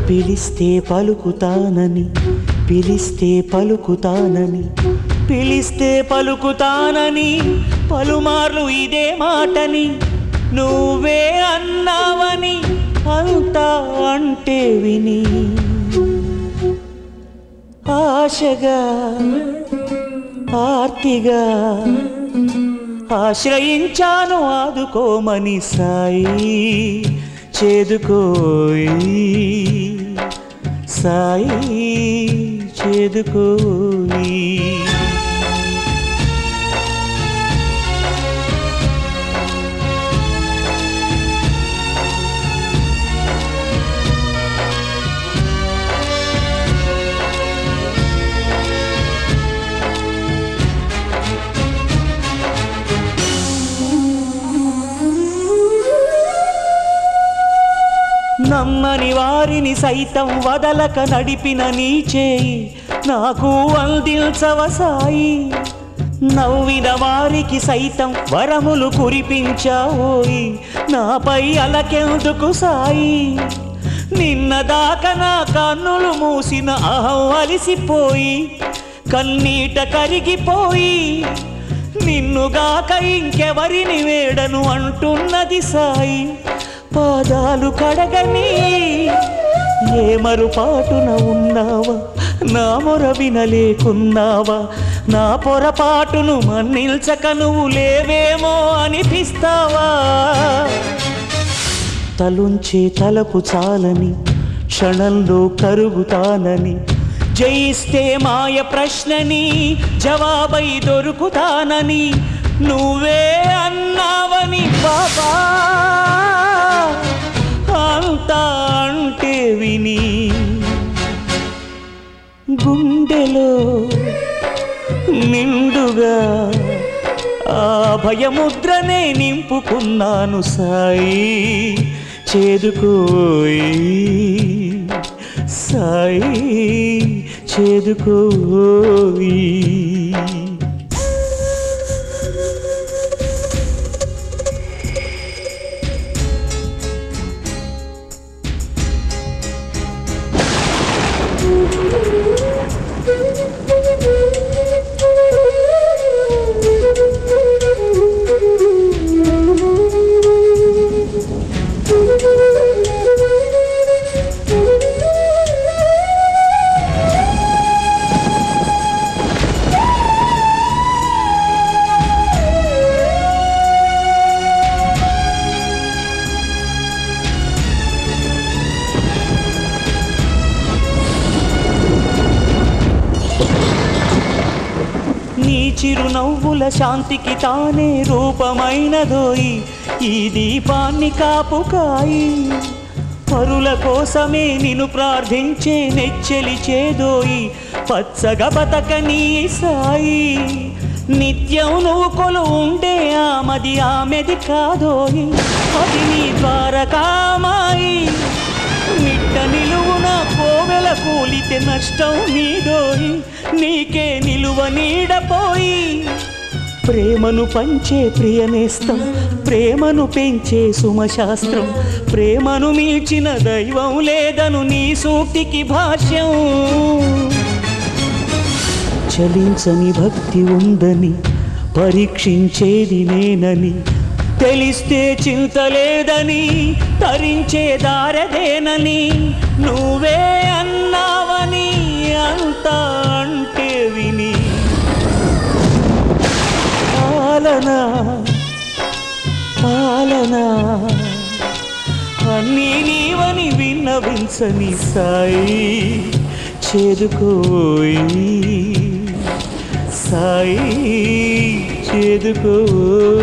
పిలిస్తే పలుకుతానని పిలిస్తే పలుకుతానని పిలిస్తే పలుకుతానని పలుమార్లు ఇదే మాటని నువ్వే అన్నావని అంతా అంటే విని ఆశగా ఆర్తిగా ఆశ్రయించాను ఆదుకోమని సాయి చేదుకోయి సాయి చేదుకోయి నమ్మని వారిని సైతం వదలక నడిపిన నీ చేయి నాకు అందించవ సాయి నవ్విన వారికి సైతం వరములు కురిపించావోయి నాపై అలకెందుకు సాయి నిన్న దాకా నా కన్నులు మూసిన అహం అలిసిపోయి కన్నీట కరిగిపోయి నిన్నుగాక ఇంకెవరిని వేడను అంటున్నది సాయి పాదాలు కడగని ఏ మరుపాటున ఉన్నావా నా మొర వినలేకున్నావా నా పొరపాటును మన్నిల్చక నువ్వు లేవేమో అనిపిస్తావా తలుంచే తలపు చాలని క్షణంలో కరుగుతానని జయిస్తే మాయ ప్రశ్నని జవాబై దొరుకుతానని నువ్వే అన్నావని బాబా అంతా అంటే విని గుండెలో నిండుగా ఆ భయముద్రనే నింపుకున్నాను సాయి చేదుకోయి సాయి చేదుకోయి నీ చిరునవ్వుల శాంతికి తానే రూపమైనదోయి ఈ దీపాన్ని కాపుకాయి పరుల కోసమే నిన్ను ప్రార్థించే నెచ్చెలి చేదోయి పచ్చగా బతకని సాయి నిత్యం నువ్వు కొలు ఉండే ఆమది ఆమెది కాదోయి అది నీ ద్వారకామాయి నిట్ట నిలువున కోవెల కూలితే నష్టం నీదోయి నీకే నిలువ నీడపోయి ప్రేమను పంచే ప్రియనేస్తం ప్రేమను పెంచే సుమశాస్త్రం ప్రేమను మిల్చిన దైవం లేదను నీ సూక్తికి భాష్యం చలించని భక్తి ఉందని పరీక్షించేది నేనని తెలిస్తే చింత లేదని తరించే దారదేనని నువ్వే అన్నావని అంతా అంటే విని పాలన పాలన అన్నీ నీవని విన్నవించని సాయి చేదుకోయి సాయి చేదుకోయి